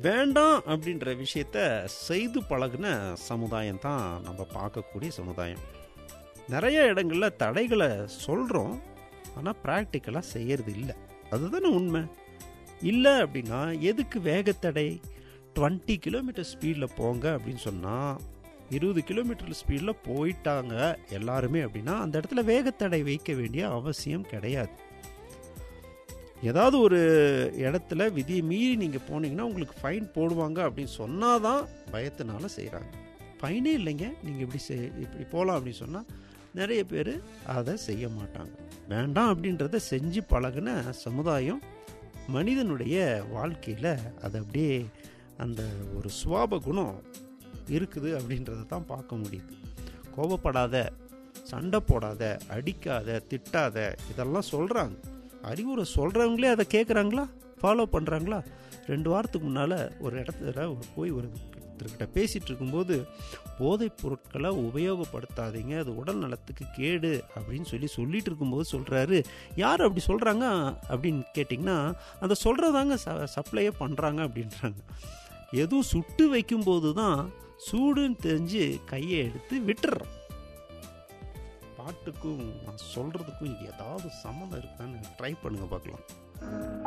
வேண்டாம் அப்படின்ற விஷயத்த செய்து பழகுன சமுதாயம் தான் நம்ம பார்க்கக்கூடிய சமுதாயம் நிறைய இடங்களில் தடைகளை சொல்கிறோம் ஆனால் ப்ராக்டிக்கலாக செய்யறது இல்லை அதுதானே உண்மை இல்லை அப்படின்னா எதுக்கு வேகத்தடை டுவெண்ட்டி கிலோமீட்டர் ஸ்பீடில் போங்க அப்படின்னு சொன்னால் இருபது கிலோமீட்டர் ஸ்பீடில் போயிட்டாங்க எல்லாருமே அப்படின்னா அந்த இடத்துல வேகத்தடை வைக்க வேண்டிய அவசியம் கிடையாது ஏதாவது ஒரு இடத்துல விதியை மீறி நீங்கள் போனீங்கன்னா உங்களுக்கு ஃபைன் போடுவாங்க அப்படின்னு சொன்னால் தான் பயத்தினால செய்கிறாங்க ஃபைனே இல்லைங்க நீங்கள் இப்படி செய் இப்படி போகலாம் அப்படின்னு சொன்னால் நிறைய பேர் அதை செய்ய மாட்டாங்க வேண்டாம் அப்படின்றத செஞ்சு பழகுன சமுதாயம் மனிதனுடைய வாழ்க்கையில் அது அப்படியே அந்த ஒரு சுவாப குணம் இருக்குது அப்படின்றத தான் பார்க்க முடியுது கோபப்படாத சண்டை போடாத அடிக்காத திட்டாத இதெல்லாம் சொல்கிறாங்க அறிவுரை சொல்கிறவங்களே அதை கேட்குறாங்களா ஃபாலோ பண்ணுறாங்களா ரெண்டு வாரத்துக்கு முன்னால் ஒரு இடத்துல ஒரு போய் ஒரு ஒருத்தர்கிட்ட பேசிகிட்டு இருக்கும்போது போதைப் பொருட்களை உபயோகப்படுத்தாதீங்க அது உடல் நலத்துக்கு கேடு அப்படின்னு சொல்லி சொல்லிட்டு இருக்கும்போது சொல்கிறாரு யார் அப்படி சொல்கிறாங்க அப்படின்னு கேட்டிங்கன்னா அந்த சொல்கிறதாங்க ச சப்ளையே பண்ணுறாங்க அப்படின்றாங்க எதுவும் சுட்டு வைக்கும்போது தான் சூடுன்னு தெரிஞ்சு கையை எடுத்து விட்டுறோம் பாட்டுக்கும் நான் சொல்கிறதுக்கும் ஏதாவது சம்மந்தம் இருக்கான்னு ட்ரை பண்ணுங்க பார்க்கலாம்